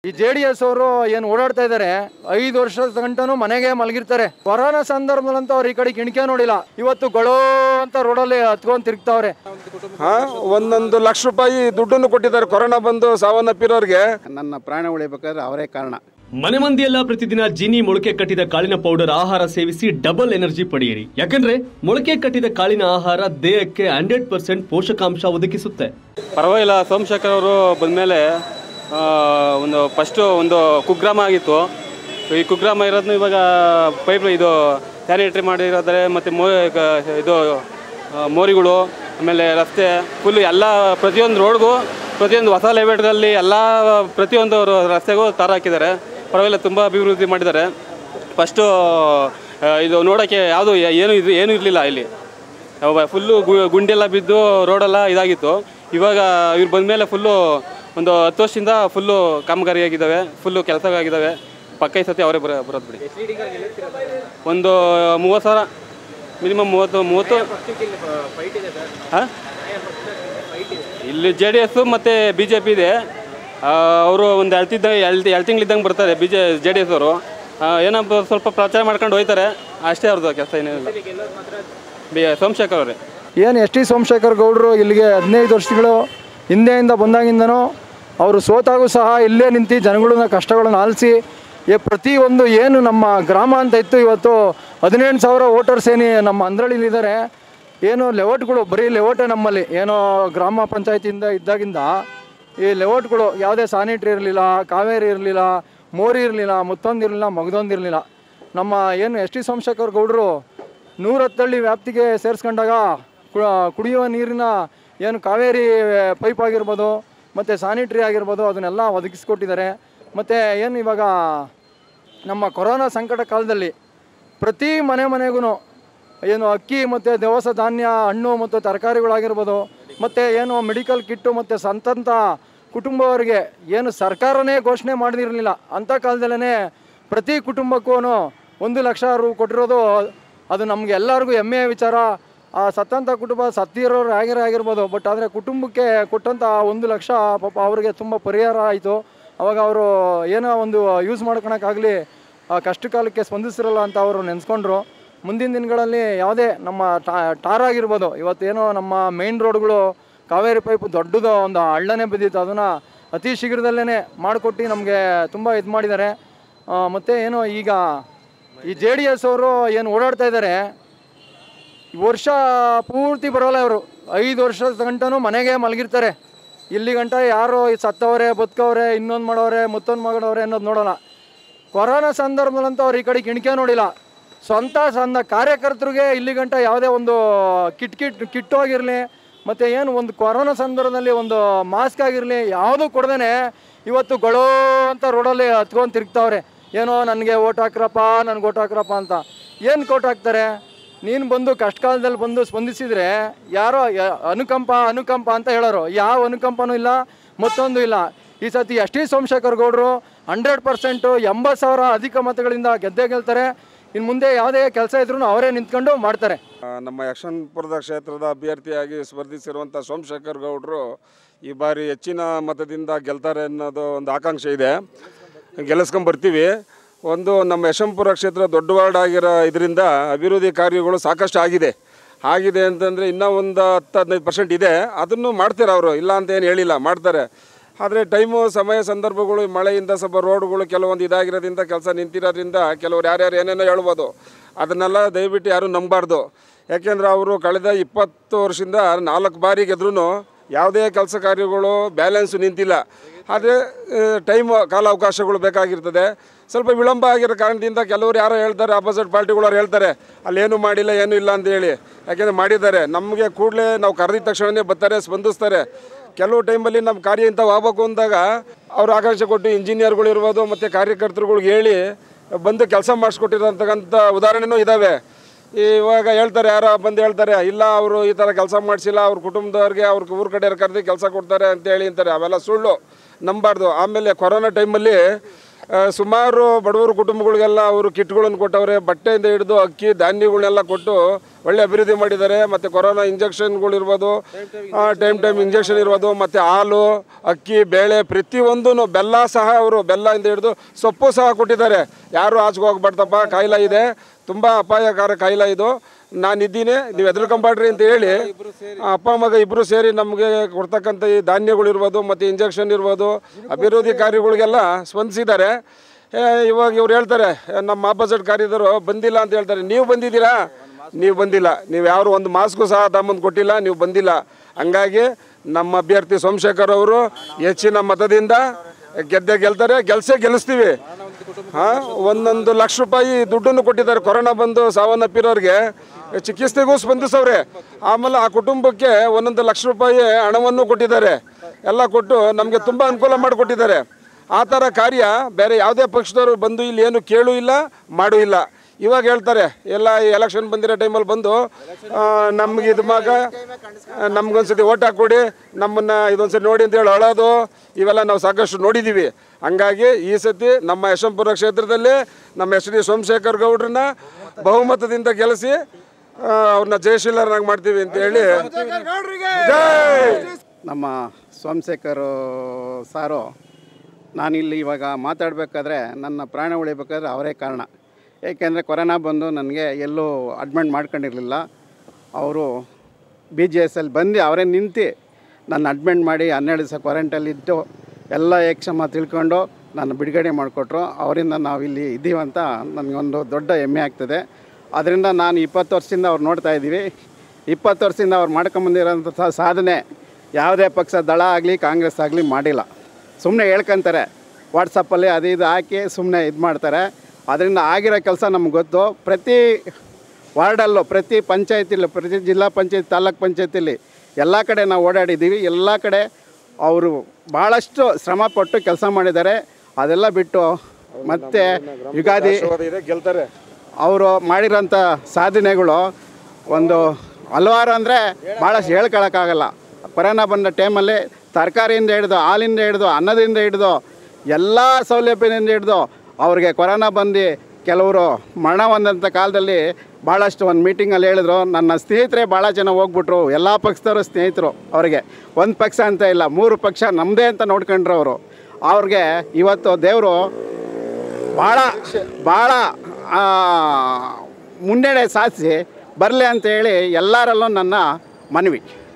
ಈ J D S ಅವರು ಏನು ಓಡಾಡ್ತಾ ಇದ್ದಾರೆ ಐದು ವರ್ಷದ ಗಂಟನೂ ಮನೆಗೆ ಮಲಗಿರ್ತಾರೆ ಕೊರೋನಾ ಸಂದರ್ಭದಲ್ಲಂತೂ ಅವ್ರು ಈ ಕಡೆ ಕಿಣಕೆ ನೋಡಿಲ್ಲ ಇವತ್ತು ಗೊಳೋ ಅಂತ ರೋಡಲ್ಲಿ ಹತ್ಕೊಂಡ್ ತಿರುಗ್ತಾವ್ರೆ ಹಾ ಒಂದೊಂದು ಲಕ್ಷ ರೂಪಾಯಿ ದುಡ್ಡನ್ನು ಕೊಟ್ಟಿದ್ದಾರೆ ಕೊರೋನಾ ಬಂದು ಸಾವನ್ನಪ್ಪಿರೋರಿಗೆ ನನ್ನ ಪ್ರಾಣ ಉಳಿಬೇಕಾದ್ರೆ ಅವರೇ ಕಾರಣ ಮನೆ ಮಂದಿಯೆಲ್ಲ ಪ್ರತಿದಿನ ಜೀನಿ ಮೊಳಕೆ ಕಟ್ಟಿದ ಕಾಳಿನ ಪೌಡರ್ ಆಹಾರ ಸೇವಿಸಿ ಡಬಲ್ ಎನರ್ಜಿ ಪಡೆಯಿರಿ ಯಾಕಂದ್ರೆ ಮೊಳಕೆ ಕಟ್ಟಿದ ಕಾಳಿನ ಆಹಾರ ದೇಹಕ್ಕೆ ಹಂಡ್ರೆಡ್ ಪರ್ಸೆಂಟ್ ಪೋಷಕಾಂಶ ಒದಗಿಸುತ್ತೆ ಪರವಾಗಿಲ್ಲ ಸೋಮಶೇಖರ್ ಅವರು ಬಂದಮೇಲೆ ಒಂದು ಫಸ್ಟು ಒಂದು ಕುಗ್ರಾಮ ಆಗಿತ್ತು ಈ ಕುಗ್ರಾಮ ಇರೋದನ್ನ ಇವಾಗ ಪೈಪ್ ಇದು ಸ್ಯಾನಿಟ್ರಿ ಮಾಡಿರೋದ್ರೆ ಮತ್ತು ಮೋ ಗ- ಇದು ಆ, ಮೋರಿಗಳು ಆಮೇಲೆ ರಸ್ತೆ ಫುಲ್ಲು ಎಲ್ಲ ಪ್ರತಿಯೊಂದು ರೋಡ್ಗೂ ಪ್ರತಿಯೊಂದು ಹೊಸ ಲೇಔಟ್ಗಳಲ್ಲಿ ಎಲ್ಲ ಪ್ರತಿಯೊಂದು ರ- ರಸ್ತೆಗೂ ತಾರ ಹಾಕಿದ್ದಾರೆ ಪರವಾಗಿಲ್ಲ ತುಂಬ ಅಭಿವೃದ್ಧಿ ಮಾಡಿದ್ದಾರೆ ಫಸ್ಟು ಇದು ನೋಡೋಕ್ಕೆ ಯಾವುದು ಏನು ಇದು ಏನೂ ಇರಲಿಲ್ಲ ಇಲ್ಲಿ ಫುಲ್ಲು ಗುಂಡೆಲ್ಲ ಬಿದ್ದು ರೋಡೆಲ್ಲ ಇದಾಗಿತ್ತು ಇವಾಗ ಇವ್ರು ಬಂದಮೇಲೆ ಫುಲ್ಲು ಒಂದು ಹತ್ತು ವರ್ಷದಿಂದ ಫುಲ್ಲು ಕಾಮಗಾರಿ ಆಗಿದ್ದಾವೆ ಫುಲ್ಲು ಕೆಲಸ ಆಗಿದ್ದಾವೆ ಪಕ್ಕ ಈ ಸತಿ ಅವರೇ ಬರೋ ಬರೋದು ಬಿಡಿ ಒಂದು ಮೂವತ್ತು ಸಾವಿರ ಮಿನಿಮಮ್ ಮೂವತ್ತು ಮೂವತ್ತು ಹಾಂ ಇಲ್ಲಿ ಜೆ ಡಿ ಎಸ್ಸು ಮತ್ತು ಬಿ ಜೆ ಪಿ ಇದೆ ಅವರು ಒಂದು ಎರಡು ತಿದ್ದ ಎರಡು ಎರಡು ತಿಂಗಳಿದ್ದಂಗೆ ಬರ್ತಾರೆ B J J D S ಅವರು ಏನೋ ಬ- ಸ್ವಲ್ಪ ಪ್ರಚಾರ ಮಾಡ್ಕೊಂಡು ಹೋಯ್ತಾರೆ ಅಷ್ಟೇ ಅವ್ರದ್ದು ಕೆಲಸ ಏನಿಲ್ಲ ಬಿ ಸೋಮಶೇಖರ್ ಅವರೇ ಏನು ಎಸ್ ಟಿ ಸೋಮಶೇಖರ್ ಗೌಡರು ಇಲ್ಲಿಗೆ ಹದಿನೈದು ವರ್ಷಗಳು ಹಿಂದೆಯಿಂದ ಬಂದಾಗಿಂದನೂ ಅವರು ಸೋತಾಗೂ ಸಹ ಇಲ್ಲೇ ನಿಂತು ಜನಗಳನ್ನ ಕಷ್ಟಗಳನ್ನು ಆಲಿಸಿ ಏ ಪ್ರತಿಯೊಂದು ಏನು ನಮ್ಮ ಗ್ರಾಮ ಅಂತ ಇತ್ತು ಇವತ್ತು ಹದಿನೆಂಟು ಸಾವಿರ ವೋಟರ್ಸ್ ಏನಿ ನಮ್ಮ ಅಂದ್ರಳ್ಳಿಲಿದ್ದಾರೆ ಏನು ಲೆಔಟ್ಗಳು ಬರೀ ಲೆಔಟೇ ನಮ್ಮಲ್ಲಿ ಏನೋ ಗ್ರಾಮ ಪಂಚಾಯತಿಯಿಂದ ಇದ್ದಾಗಿಂದ ಈ ಲೆಔಟ್ಗಳು ಯಾವುದೇ ಸ್ಯಾನಿಟ್ರಿ ಇರಲಿಲ್ಲ ಕಾವೇರಿ ಇರಲಿಲ್ಲ ಮೋರಿ ಇರಲಿಲ್ಲ ಮತ್ತೊಂದು ಇರಲಿಲ್ಲ ಮಗದೊಂದು ಇರಲಿಲ್ಲ ನಮ್ಮ ಏನು ಎಸ್ ಟಿ ಸೋಮಶೇಖರ್ ಗೌಡರು ನೂರತ್ತಳ್ಳಿ ವ್ಯಾಪ್ತಿಗೆ ಸೇರಿಸ್ಕೊಂಡಾಗ ಕು- ಕುಡಿಯುವ ನೀರಿನ ಏನು ಕಾವೇರಿ ಪೈಪ್ ಆಗಿರ್ಬೋದು ಮತ್ತು ಸ್ಯಾನಿಟ್ರಿ ಆಗಿರ್ಬೋದು ಅದನ್ನೆಲ್ಲ ಒದಗಿಸ್ಕೊಟ್ಟಿದ್ದಾರೆ ಮತ್ತು ಏನು ಇವಾಗ ನಮ್ಮ ಕೊರೋನಾ ಸಂಕಟ ಕಾಲದಲ್ಲಿ ಪ್ರತಿ ಮನೆ ಮನೆಗೂ ಏನು ಅಕ್ಕಿ ಮತ್ತು ದವಸ ಧಾನ್ಯ ಹಣ್ಣು ಮತ್ತು ತರಕಾರಿಗಳಾಗಿರ್ಬೋದು ಮತ್ತು ಏನು ಮೆಡಿಕಲ್ ಕಿಟ್ಟು ಮತ್ತು ಸಂತಂತ ಕುಟುಂಬವರಿಗೆ ಏನು ಸರ್ಕಾರನೇ ಘೋಷಣೆ ಮಾಡಿದಿರಲಿಲ್ಲ ಅಂಥ ಕಾಲದಲ್ಲೇ ಪ್ರತಿ ಕುಟುಂಬಕ್ಕೂ ಒಂದು ಲಕ್ಷ ರು ಕೊಟ್ಟಿರೋದು ಅದು ನಮಗೆ ಎಲ್ಲರಿಗೂ ಹೆಮ್ಮೆಯ ವಿಚಾರ ಆ ಸತ್ತಂಥ ಕುಟುಂಬ ಸತ್ತಿರೋರು ಆಗಿರೋ ಆಗಿರ್ಬೋದು ಬಟ್ ಆದರೆ ಕುಟುಂಬಕ್ಕೆ ಕೊಟ್ಟಂಥ ಒಂದು ಲಕ್ಷ ಪಾಪ ಅವರಿಗೆ ತುಂಬ ಪರಿಹಾರ ಆಯಿತು ಅವಾಗ ಅವರು ಏನೋ ಒಂದು ಯೂಸ್ ಮಾಡ್ಕೊಳಕ್ಕಾಗಲಿ ಆ ಕಷ್ಟ ಕಾಲಕ್ಕೆ ಸ್ಪಂದಿಸಿರಲ್ಲ ಅಂತ ಅವರು ನೆನೆಸ್ಕೊಂಡ್ರು ಮುಂದಿನ ದಿನಗಳಲ್ಲಿ ಯಾವುದೇ ನಮ್ಮ ಟಾ- ಟಾರ್ ಆಗಿರ್ಬೋದು ಇವತ್ತೇನೋ ನಮ್ಮ ಮೇನ್ ರೋಡ್ಗಳು ಕಾವೇರಿ ಪೈಪ್ ದೊಡ್ಡದು ಒಂದು ಹಳ್ಳನೇ ಬಿದ್ದಿತ್ತು ಅದನ್ನು ಅತಿ ಶೀಘ್ರದಲ್ಲೇ ಮಾಡಿಕೊಟ್ಟು ನಮಗೆ ತುಂಬ ಇದು ಮಾಡಿದ್ದಾರೆ ಮತ್ತು ಏನು ಈಗ ಈ ಜೆ ಡಿ ಎಸ್ ಅವರು ಏನು ಓಡಾಡ್ತಾ ಇದ್ದಾರೆ ಈ ವರ್ಷ ಪೂರ್ತಿ ಬರೋಲ್ಲ ಇವರು ಐದು ವರ್ಷದ ಗಂಟನೂ ಮನೆಗೆ ಮಲಗಿರ್ತಾರೆ ಇಲ್ಲಿ ಗಂಟ ಯಾರೋ ಈ ಸತ್ತವ್ರೆ ಬದುಕವ್ರೆ ಇನ್ನೊಂದು ಮಾಡೋರೆ ಮತ್ತೊಂದು ಮಾಡೋರೆ ಅನ್ನೋದು ನೋಡೋಲ್ಲ ಕೊರೋನಾ ಸಂದರ್ಭದಲ್ಲಂತೂ ಅವ್ರು ಈ ಕಡೆ ಕಿಣಕೆ ನೋಡಿಲ್ಲ ಸ್ವಂತ ಸಣ್ಣ ಕಾರ್ಯಕರ್ತರಿಗೆ ಇಲ್ಲಿ ಗಂಟ ಯಾವುದೇ ಒಂದು ಕಿಟ್ ಕಿಟ್ ಕಿಟ್ ಆಗಿರಲಿ ಮತ್ತು ಏನು ಒಂದು ಕೊರೋನಾ ಸಂದರ್ಭದಲ್ಲಿ ಒಂದು ಮಾಸ್ಕ್ ಆಗಿರಲಿ ಯಾವುದೂ ಕೊಡ್ದೇ ಇವತ್ತು ಗೊಳೋ ಅಂತ ರೋಡಲ್ಲಿ ಹತ್ಕೊಂಡು ತಿರುಗ್ತಾವ್ರೆ ಏನೋ ನನಗೆ ಓಟ್ ಹಾಕ್ರಪ್ಪ ನನಗೆ ಓಟ್ ಹಾಕ್ರಪ್ಪ ಅಂತ ಏನು ಕೋಟ್ ಹಾಕ್ತಾರೆ ನೀನು ಬಂದು ಕಷ್ಟ ಕಾಲದಲ್ಲಿ ಬಂದು ಸ್ಪಂದಿಸಿದರೆ ಯಾರೋ ಯ- ಅನುಕಂಪ ಅನುಕಂಪ ಅಂತ ಹೇಳೋರು ಯಾವ ಅನುಕಂಪನೂ ಇಲ್ಲ ಮತ್ತೊಂದು ಇಲ್ಲ ಈ ಸತಿ ಎಸ್ ಟಿ ಸೋಮಶೇಖರ್ ಗೌಡರು ಹಂಡ್ರೆಡ್ ಪರ್ಸೆಂಟು ಎಂಬತ್ತು ಸಾವಿರ ಅಧಿಕ ಮತಗಳಿಂದ ಗೆದ್ದೇ ಗೆಲ್ತಾರೆ ಇನ್ನು ಮುಂದೆ ಯಾವುದೇ ಕೆಲಸ ಇದ್ರೂ ಅವರೇ ನಿಂತ್ಕೊಂಡು ಮಾಡ್ತಾರೆ ಆ, ನಮ್ಮ ಯಶವಂತಪುರದ ಕ್ಷೇತ್ರದ ಅಭ್ಯರ್ಥಿಯಾಗಿ ಸ್ಪರ್ಧಿಸಿರುವಂಥ ಸೋಮಶೇಖರ್ ಗೌಡರು ಈ ಬಾರಿ ಹೆಚ್ಚಿನ ಮತದಿಂದ ಗೆಲ್ತಾರೆ ಅನ್ನೋದು ಒಂದು ಆಕಾಂಕ್ಷೆ ಇದೆ ಗೆಲ್ಲಿಸ್ಕೊಂಡ್ ಬರ್ತೀವಿ ಒಂದು ನಮ್ಮ ಯಶವಂತಪುರ ಕ್ಷೇತ್ರ ದೊಡ್ಡ ವಾರ್ಡ್ ಆಗಿರೋ ಇದರಿಂದ ಅಭಿವೃದ್ಧಿ ಕಾರ್ಯಗಳು ಸಾಕಷ್ಟು ಆಗಿದೆ ಆಗಿದೆ ಅಂತಂದರೆ ಇನ್ನೂ ಒಂದು ಹತ್ತು ಹದಿನೈದು ಪರ್ಸೆಂಟ್ ಇದೆ ಅದನ್ನು ಮಾಡ್ತಾರೆ ಅವರು ಇಲ್ಲ ಅಂತ ಏನು ಹೇಳಿಲ್ಲ ಮಾಡ್ತಾರೆ ಆದರೆ ಟೈಮು ಸಮಯ ಸಂದರ್ಭಗಳು ಈ ಮಳೆಯಿಂದ ಸ್ವಲ್ಪ ರೋಡ್ಗಳು ಕೆಲವೊಂದು ಇದಾಗಿರೋದ್ರಿಂದ ಕೆಲಸ ನಿಂತಿರೋದ್ರಿಂದ ಕೆಲವ್ರು ಯಾರ್ಯಾರು ಏನೇನೋ ಹೇಳ್ಬೋದು ಅದನ್ನೆಲ್ಲ ದಯವಿಟ್ಟು ಯಾರೂ ನಂಬಬಾರ್ದು ಯಾಕೆಂದ್ರೆ ಅವರು ಕಳೆದ ಇಪ್ಪತ್ತು ವರ್ಷದಿಂದ ನಾಲ್ಕು ಬಾರಿ ಗೆದ್ರೂ ಯಾವುದೇ ಕೆಲಸ ಕಾರ್ಯಗಳು ಬ್ಯಾಲೆನ್ಸು ನಿಂತಿಲ್ಲ ಆದರೆ ಟೈಮ್ ಕಾಲಾವಕಾಶಗಳು ಬೇಕಾಗಿರ್ತದೆ ಸ್ವಲ್ಪ ವಿಳಂಬ ಆಗಿರೋ ಕಾರಣದಿಂದ ಕೆಲವರು ಯಾರೋ ಹೇಳ್ತಾರೆ ಆಪೋಸಿಟ್ ಪಾರ್ಟಿಗಳವ್ರು ಹೇಳ್ತಾರೆ ಅಲ್ಲೇನು ಮಾಡಿಲ್ಲ ಏನೂ ಇಲ್ಲ ಅಂತ ಹೇಳಿ ಯಾಕೆಂದರೆ ಮಾಡಿದ್ದಾರೆ ನಮಗೆ ಕೂಡಲೇ ನಾವು ಕರೆದಿದ ತಕ್ಷಣವೇ ಬರ್ತಾರೆ ಸ್ಪಂದಿಸ್ತಾರೆ ಕೆಲವು ಟೈಮಲ್ಲಿ ನಮ್ಮ ಕಾರ್ಯ ಇಂಥವು ಆಗ್ಬೇಕು ಅಂದಾಗ ಅವ್ರು ಆಕಾಂಕ್ಷೆ ಕೊಟ್ಟು ಇಂಜಿನಿಯರ್ಗಳು ಇರ್ಬೋದು ಮತ್ತು ಕಾರ್ಯಕರ್ತರುಗಳಿಗೆ ಹೇಳಿ ಬಂದು ಕೆಲಸ ಮಾಡಿಸ್ಕೊಟ್ಟಿರೋಂತಕ್ಕಂಥ ಉದಾಹರಣೆನೂ ಇದ್ದಾವೆ ಇವಾಗ ಹೇಳ್ತಾರೆ ಯಾರೋ ಬಂದು ಹೇಳ್ತಾರೆ ಇಲ್ಲ ಅವರು ಈ ಥರ ಕೆಲಸ ಮಾಡಿಸಿಲ್ಲ ಅವ್ರ ಕುಟುಂಬದವ್ರಿಗೆ ಅವ್ರ ಊರ ಕಡೆ ಕರೆದು ಕೆಲಸ ಕೊಡ್ತಾರೆ ಅಂತೇಳಿ ಅಂತಾರೆ ಅವೆಲ್ಲ ಸುಳ್ಳು ನಂಬಾರ್ದು ಆಮೇಲೆ ಕೊರೋನಾ ಟೈಮಲ್ಲಿ ಆ, ಸುಮಾರು ಬಡವರು ಕುಟುಂಬಗಳಿಗೆಲ್ಲ ಅವರು ಕಿಟ್ಗಳನ್ನು ಕೊಟ್ಟವ್ರೆ ಬಟ್ಟೆಯಿಂದ ಹಿಡಿದು ಅಕ್ಕಿ ಧಾನ್ಯಗಳನ್ನೆಲ್ಲ ಕೊಟ್ಟು ಒಳ್ಳೆ ಅಭಿವೃದ್ಧಿ ಮಾಡಿದ್ದಾರೆ ಮತ್ತು ಕೊರೋನಾ ಇಂಜೆಕ್ಷನ್ಗಳಿರ್ಬೋದು ಟೈಮ್ ಟೈಮ್ ಇಂಜೆಕ್ಷನ್ ಇರ್ಬೋದು ಮತ್ತು ಹಾಲು ಅಕ್ಕಿ ಬೇಳೆ ಪ್ರತಿಯೊಂದೂ ಬೆಲ್ಲ ಸಹ ಅವರು ಬೆಲ್ಲದಿಂದ ಹಿಡಿದು ಸೊಪ್ಪು ಸಹ ಕೊಟ್ಟಿದ್ದಾರೆ ಯಾರು ಆಚೆಗೆ ಹೋಗ್ಬಾರ್ದಪ್ಪ ಕಾಯಿಲೆ ಇದೆ ತುಂಬ ಅಪಾಯಕಾರ ಕಾಯಿಲೆ ಇದು ನಾನಿದ್ದೀನಿ ನೀವು ಹೆದರ್ಕೊಂಬಾಡ್ರಿ ಅಂತ ಹೇಳಿ ಆ ಅಪ್ಪ ಮಗ ಇಬ್ಬರು ಸೇರಿ ನಮಗೆ ಕೊಡ್ತಕ್ಕಂಥ ಈ ಧಾನ್ಯಗಳಿರ್ಬೋದು ಮತ್ತು ಇಂಜೆಕ್ಷನ್ ಇರ್ಬೋದು ಅಭಿವೃದ್ಧಿ ಕಾರ್ಯಗಳಿಗೆಲ್ಲ ಸ್ಪಂದಿಸಿದ್ದಾರೆ ಏ, ಇವಾಗ ಇವ್ರು ಹೇಳ್ತಾರೆ ಏ, ನಮ್ಮ ಆಪೋಸಿಟ್ ಕಾರ್ಯದರು ಬಂದಿಲ್ಲ ಅಂತ ಹೇಳ್ತಾರೆ ನೀವು ಬಂದಿದ್ದೀರಾ ನೀವು ಬಂದಿಲ್ಲ ನೀವು ಯಾರು ಒಂದು ಮಾಸ್ಕು ಸಹ ತಮ್ಮಂದು ಕೊಟ್ಟಿಲ್ಲ ನೀವು ಬಂದಿಲ್ಲ ಹಂಗಾಗಿ ನಮ್ಮ ಅಭ್ಯರ್ಥಿ ಸೋಮಶೇಖರ್ ಅವರು ಹೆಚ್ಚಿನ ಮತದಿಂದ ಗೆದ್ದೆ ಗೆಲ್ತಾರೆ ಗೆಲ್ಸೇ ಗೆಲ್ಲಿಸ್ತೀವಿ ಹಾಂ ಒಂದೊಂದು ಲಕ್ಷ ರೂಪಾಯಿ ದುಡ್ಡನ್ನು ಕೊಟ್ಟಿದ್ದಾರೆ ಕೊರೋನಾ ಬಂದು ಸಾವನ್ನಪ್ಪಿರೋರಿಗೆ ಚಿಕಿತ್ಸೆಗೂ ಸ್ಪಂದಿಸವ್ರೆ ಆಮೇಲೆ ಆ ಕುಟುಂಬಕ್ಕೆ ಒಂದೊಂದು ಲಕ್ಷ ರೂಪಾಯಿ ಹಣವನ್ನು ಕೊಟ್ಟಿದ್ದಾರೆ ಎಲ್ಲ ಕೊಟ್ಟು ನಮಗೆ ತುಂಬ ಅನುಕೂಲ ಮಾಡಿಕೊಟ್ಟಿದ್ದಾರೆ ಆ ಥರ ಕಾರ್ಯ ಬೇರೆ ಯಾವುದೇ ಪಕ್ಷದವರು ಬಂದು ಇಲ್ಲಿ ಏನು ಕೇಳು ಇಲ್ಲ ಮಾಡು ಇಲ್ಲ ಇವಾಗ ಹೇಳ್ತಾರೆ ಎಲ್ಲ ಈ ಎಲೆಕ್ಷನ್ ಬಂದಿರೋ ಟೈಮಲ್ಲಿ ಬಂದು ನಮ್ಗೆ ಇದು ಮಗ ನಮ್ಗೊಂದ್ಸತಿ ಓಟ್ ಹಾಕ್ಕೊಡಿ ನಮ್ಮನ್ನ ಇದೊಂದ್ಸತಿ ನೋಡಿ ಅಂತ ಹೇಳಿ ಅಳೋದು ಇವೆಲ್ಲ ನಾವು ಸಾಕಷ್ಟು ನೋಡಿದ್ದೀವಿ ಹಂಗಾಗಿ ಈ ಸತಿ ನಮ್ಮ ಯಶವಂತಪುರ ಕ್ಷೇತ್ರದಲ್ಲಿ ನಮ್ಮ ಎಚ್ ಡಿ ಸೋಮಶೇಖರ್ ಗೌಡ್ರನ್ನ ಬಹುಮತದಿಂದ ಗೆಲ್ಲಿಸಿ ಆ, ಅವ್ರನ್ನ ಜಯಶೀಲರನ್ನಾಗಿ ಮಾಡ್ತೀವಿ ಅಂತ ಹೇಳಿ ಜೈ ನಮ್ಮ ಸೋಮಶೇಖರ್ ಸಾರು ನಾನಿಲ್ಲಿ ಇವಾಗ ಮಾತಾಡಬೇಕಾದ್ರೆ ನನ್ನ ಪ್ರಾಣ ಉಳಿಬೇಕಾದ್ರೆ ಅವರೇ ಕಾರಣ ಏಕೆಂದರೆ ಕೊರೋನಾ ಬಂದು ನನಗೆ ಎಲ್ಲೂ ಅಡ್ಮಿಟ್ ಮಾಡ್ಕೊಂಡಿರಲಿಲ್ಲ ಅವರು ಬಿ ಜಿ ಎಸ್ ಅಲ್ಲಿ ಬಂದು ಅವರೇ ನಿಂತು ನನ್ನ ಅಡ್ಮಿಟ್ ಮಾಡಿ ಹನ್ನೆರಡು ದಿವಸ ಕ್ವಾರಂಟೈಲಿದ್ದು ಎಲ್ಲ ಯಕ್ಷಮ ತಿಳ್ಕೊಂಡು ನನ್ನ ಬಿಡುಗಡೆ ಮಾಡಿಕೊಟ್ರು ಅವರಿಂದ ನಾವು ಇಲ್ಲಿ ಇದ್ದೀವಂತ ನನಗೊಂದು ದೊಡ್ಡ ಹೆಮ್ಮೆ ಆಗ್ತದೆ ಅದರಿಂದ ನಾನು ಇಪ್ಪತ್ತು ವರ್ಷದಿಂದ ಅವ್ರು ನೋಡ್ತಾ ಇದ್ದೀವಿ ಇಪ್ಪತ್ತು ವರ್ಷದಿಂದ ಅವ್ರು ಮಾಡ್ಕೊಂಬಂದಿರೋಂಥ ಸಾಧನೆ ಯಾವುದೇ ಪಕ್ಷ ದಳ ಆಗಲಿ ಕಾಂಗ್ರೆಸ್ ಆಗಲಿ ಮಾಡಿಲ್ಲ ಸುಮ್ಮನೆ ಹೇಳ್ಕೊಂತಾರೆ ವಾಟ್ಸಪ್ಪಲ್ಲಿ ಅದು ಇದು ಹಾಕಿ ಸುಮ್ಮನೆ ಇದು ಮಾಡ್ತಾರೆ ಅದರಿಂದ ಆಗಿರೋ ಕೆಲಸ ನಮ್ಗೆ ಗೊತ್ತು ಪ್ರತಿ ವಾರ್ಡಲ್ಲೂ ಪ್ರತಿ ಪಂಚಾಯತಿಲಿ ಪ್ರತಿ ಜಿಲ್ಲಾ ಪಂಚಾಯತ್ ತಾಲೂಕ್ ಪಂಚಾಯತಿಲಿ ಎಲ್ಲ ಕಡೆ ನಾವು ಓಡಾಡಿದ್ದೀವಿ ಎಲ್ಲ ಕಡೆ ಅವರು ಭಾಳಷ್ಟು ಶ್ರಮಪಟ್ಟು ಕೆಲಸ ಮಾಡಿದ್ದಾರೆ ಅದೆಲ್ಲ ಬಿಟ್ಟು ಮತ್ತೆ ಯುಗಾದಿ ಇದೆ ಗೆಲ್ತಾರೆ ಅವರು ಮಾಡಿರೋಂಥ ಸಾಧನೆಗಳು ಒಂದು ಹಲವಾರು ಅಂದರೆ ಭಾಳಷ್ಟು ಹೇಳ್ಕೊಳಕ್ಕಾಗಲ್ಲ ಕೊರೋನಾ ಬಂದ ಟೈಮಲ್ಲಿ ತರಕಾರಿಯಿಂದ ಹಿಡಿದು ಹಾಲಿಂದ ಹಿಡಿದು ಅನ್ನದಿಂದ ಹಿಡಿದು ಎಲ್ಲ ಸೌಲಭ್ಯದಿಂದ ಹಿಡಿದು ಅವ್ರಿಗೆ ಕೊರೋನಾ ಬಂದು ಕೆಲವರು ಮರಣ ಹೊಂದಂಥ ಕಾಲದಲ್ಲಿ ಭಾಳಷ್ಟು ಒಂದು ಮೀಟಿಂಗಲ್ಲಿ ಹೇಳಿದ್ರು ನನ್ನ ಸ್ನೇಹಿತರೆ ಭಾಳ ಜನ ಹೋಗ್ಬಿಟ್ರು ಎಲ್ಲ ಪಕ್ಷದವರು ಸ್ನೇಹಿತರು ಅವ್ರಿಗೆ ಒಂದು ಪಕ್ಷ ಅಂತ ಇಲ್ಲ ಮೂರು ಪಕ್ಷ ನಮ್ಮದೇ ಅಂತ ನೋಡ್ಕೊಂಡ್ರು ಅವರು ಅವ್ರಿಗೆ ಇವತ್ತು ದೇವರು ಭಾಳ ಭಾಳ ಆ, ಮುನ್ನಡೆ ಸಾಧಿಸಿ ಬರಲಿ ಅಂತೇಳಿ ಎಲ್ಲರಲ್ಲೂ ನನ್ನ ಮನವಿ